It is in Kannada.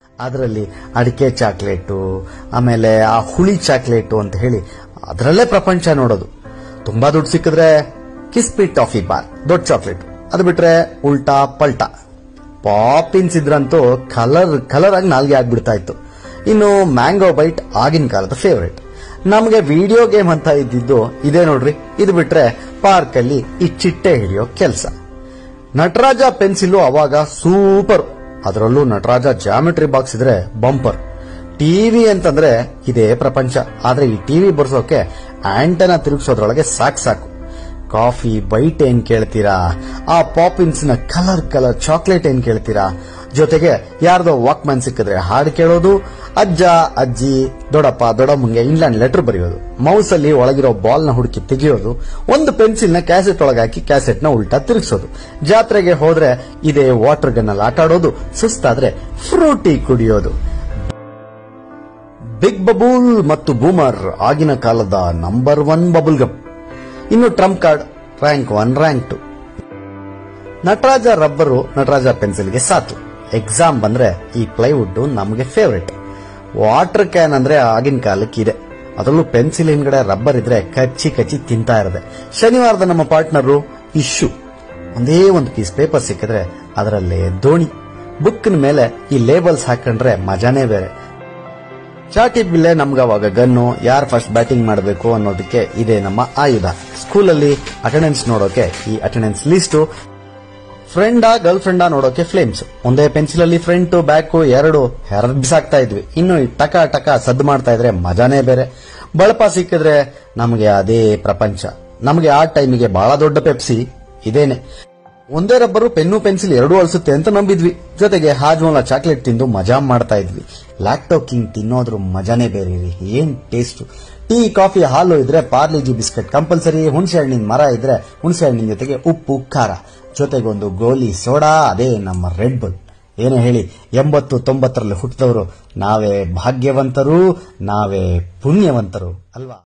ಅದರಲ್ಲಿ ಅಡಿಕೆ ಚಾಕ್ಲೇಟು ಆಮೇಲೆ ಆ ಹುಳಿ ಚಾಕ್ಲೇಟು ಅಂತ ಹೇಳಿ ಅದರಲ್ಲೇ ಪ್ರಪಂಚ ನೋಡೋದು ತುಂಬಾ ದುಡ್ಡು ಸಿಕ್ಕಿದ್ರೆ ಕಿಸ್ಪಿ ಟಾಫಿ ಬಾರ್ ದೊಡ್ಡ ಚಾಕ್ಲೇಟ್ ಅದು ಬಿಟ್ರೆ ಉಲ್ಟಾ ಪಲ್ಟಾ ಪಾಪಿನ್ಸ್ ಇದ್ರಂತೂ ಕಲರ್ ಕಲರ್ ಆಗಿ ನಾಲ್ಗೆ ಆಗ್ಬಿಡ್ತಾ ಇತ್ತು ಇನ್ನು ಮ್ಯಾಂಗೋ ಬೈಟ್ ಆಗಿನ ಕಾಲದ ಫೇವರೇಟ್ ನಮಗೆ ವಿಡಿಯೋ ಗೇಮ್ ಅಂತ ಇದ್ದಿದ್ದು ಇದೇ ನೋಡ್ರಿ ಇದು ಬಿಟ್ರೆ ಪಾರ್ಕ್ ಅಲ್ಲಿ ಈ ಚಿಟ್ಟೆ ಹಿಡಿಯೋ ಕೆಲಸ ನಟರಾಜ ಪೆನ್ಸಿಲ್ ಅವಾಗ ಸೂಪರ್ ಅದರಲ್ಲೂ ನಟರಾಜ ಜಾಮೆಟ್ರಿ ಬಾಕ್ಸ್ ಇದ್ರೆ ಬಂಪರ್ ಟಿವಿ ಅಂತಂದ್ರೆ ಇದೇ ಪ್ರಪಂಚ ಆದ್ರೆ ಈ ಟಿವಿ ಬರ್ಸೋಕೆ ಆಂಟನ ತಿರುಗಿಸೋದ್ರೊಳಗೆ ಸಾಕ್ ಸಾಕು ಕಾಫಿ ಬೈಟ್ ಏನ್ ಕೇಳ್ತೀರಾ ಆ ಪಾಪಿನ್ಸ್ ನ ಕಲರ್ ಕಲರ್ ಚಾಕ್ಲೇಟ್ ಏನ್ ಕೇಳ್ತೀರಾ ಜೊತೆಗೆ ಯಾರ್ದೋ ವಾಕ್ಮ್ಯಾನ್ ಸಿಕ್ಕಿದ್ರೆ ಹಾಡು ಕೇಳೋದು ಅಜ್ಜ ಅಜ್ಜಿ ದೊಡ್ಡಪ್ಪ ದೊಡ್ಡಮ್ಮಂಗೆ ಇಂಗ್ಲೆಂಡ್ ಲೆಟರ್ ಬರೆಯೋದು ಮೌಸ್ ಅಲ್ಲಿ ಒಳಗಿರೋ ಬಾಲ್ ನ ಹುಡುಕಿ ತೆಗೆಯೋದು ಒಂದು ಪೆನ್ಸಿಲ್ ನ ಕ್ಯಾಸೆಟ್ ಒಳಗೆ ಹಾಕಿ ಕ್ಯಾಸೆಟ್ ನ ಉಲ್ಟಾ ತಿರುಗಿಸೋದು ಜಾತ್ರೆಗೆ ಹೋದ್ರೆ ಇದೇ ವಾಟರ್ ಗನ್ ಅಲ್ಲಿ ಆಟ ಆಡೋದು ಸುಸ್ತಾದ್ರೆ ಫ್ರೂಟಿ ಕುಡಿಯೋದು ಬಿಗ್ ಬಬೂಲ್ ಮತ್ತು ಬೂಮರ್ ಆಗಿನ ಕಾಲದ ನಂಬರ್ ಒನ್ ಬಬುಲ್ ಗಮ್ ಇನ್ನು trump card rank one rank two Nataraj rubber Nataraj ಪೆನ್ಸಿಲ್ಗೆ ಸಾತು ಎಕ್ಸಾಮ್ ಬಂದ್ರೆ ಈ ಪ್ಲೈವುಡ್ ನಮಗೆ ಫೇವರೇಟ್ ವಾಟರ್ ಕ್ಯಾನ್ ಅಂದ್ರೆ ಆಗಿನ ಕಾಲಕ್ಕೆ ಇದೆ ಅದರಲ್ಲೂ ಪೆನ್ಸಿಲ್ ಹಿಂದ್ಗಡೆ ರಬ್ಬರ್ ಇದ್ರೆ ಕಚ್ಚಿ ಕಚ್ಚಿ ತಿಂತಾ ಇರದೆ ಶನಿವಾರದ ನಮ್ಮ ಪಾರ್ಟ್ನರು ಇಶ್ಯೂ ಒಂದೇ ಒಂದು ಪೀಸ್ ಪೇಪರ್ ಸಿಕ್ಕಿದ್ರೆ ಅದರಲ್ಲೇ ದೋಣಿ ಬುಕ್ನ ಮೇಲೆ ಈ ಲೇಬಲ್ಸ್ ಹಾಕೊಂಡ್ರೆ ಮಜಾನೇ ಬೇರೆ ಚಾಟಿ ಬಿಲ್ಲೆ ನಮ್ಗೆ ಅವಾಗ ಗನ್ನು ಯಾರು ಫಸ್ಟ್ ಬ್ಯಾಟಿಂಗ್ ಮಾಡಬೇಕು ಅನ್ನೋದಕ್ಕೆ ಇದೆ ನಮ್ಮ ಆಯುಧ ಸ್ಕೂಲಲ್ಲಿ ಅಟೆಂಡೆನ್ಸ್ ನೋಡೋಕೆ ಈ ಅಟೆಂಡೆನ್ಸ್ ಲಿಸ್ಟು ಫ್ರೆಂಡಾ ಗರ್ಲ್ ಫ್ರೆಂಡಾ ನೋಡೋಕೆ ಫ್ಲೇಮ್ಸ್ ಒಂದೇ ಪೆನ್ಸಿಲ್ ಅಲ್ಲಿ ಫ್ರಂಟ್ ಬ್ಯಾಕ್ ಎರಡು ಹೆರಡ್ ಬಿಸಾಕ್ತಾ ಇದ್ವಿ ಇನ್ನು ಈ ಟಕ ಟಕ ಸದ್ದು ಮಾಡ್ತಾ ಇದ್ರೆ ಮಜಾನೇ ಬೇರೆ ಬಳಪ ಸಿಕ್ಕಿದ್ರೆ ನಮಗೆ ಅದೇ ಪ್ರಪಂಚ ನಮಗೆ ಆ ಟೈಮಿಗೆ ಬಹಳ ದೊಡ್ಡ ಪೆಪ್ಸಿ ಇದೇನೆ ಒಂದೇ ರಬ್ಬರು ಪೆನ್ನು ಪೆನ್ಸಿಲ್ ಎರಡೂ ಅಳಿಸುತ್ತೆ ಅಂತ ನಂಬಿದ್ವಿ ಜೊತೆಗೆ ಹಾಜ್ಮೋಲ ಚಾಕ್ಲೇಟ್ ತಿಂದು ಮಜಾ ಮಾಡ್ತಾ ಇದ್ವಿ ಲ್ಯಾಕ್ಟೋ ಕಿಂಗ್ ತಿನ್ನೋದ್ರ ಮಜಾನೇ ಬೇರೆ ರೀ ಏನ್ ಟೇಸ್ಟ್ ಟೀ ಕಾಫಿ ಹಾಲು ಇದ್ರೆ ಪಾರ್ಲಿಜಿ ಬಿಸ್ಕೆಟ್ ಕಂಪಲ್ಸರಿ ಹುಣಸೆ ಹಣ್ಣಿನ ಮರ ಇದ್ರೆ ಹುಣಸೆ ಹಣ್ಣಿನ ಜೊತೆಗೆ ಉಪ್ಪು ಖಾರ ಜೊತೆಗೊಂದು ಗೋಲಿ ಸೋಡಾ ಅದೇ ನಮ್ಮ ರೆಡ್ ಬುಲ್ ಏನೇ ಹೇಳಿ ಎಂಬತ್ತು ತೊಂಬತ್ತರಲ್ಲಿ ಹುಟ್ಟಿದವರು ನಾವೇ ಭಾಗ್ಯವಂತರು ನಾವೇ ಪುಣ್ಯವಂತರು ಅಲ್ವಾ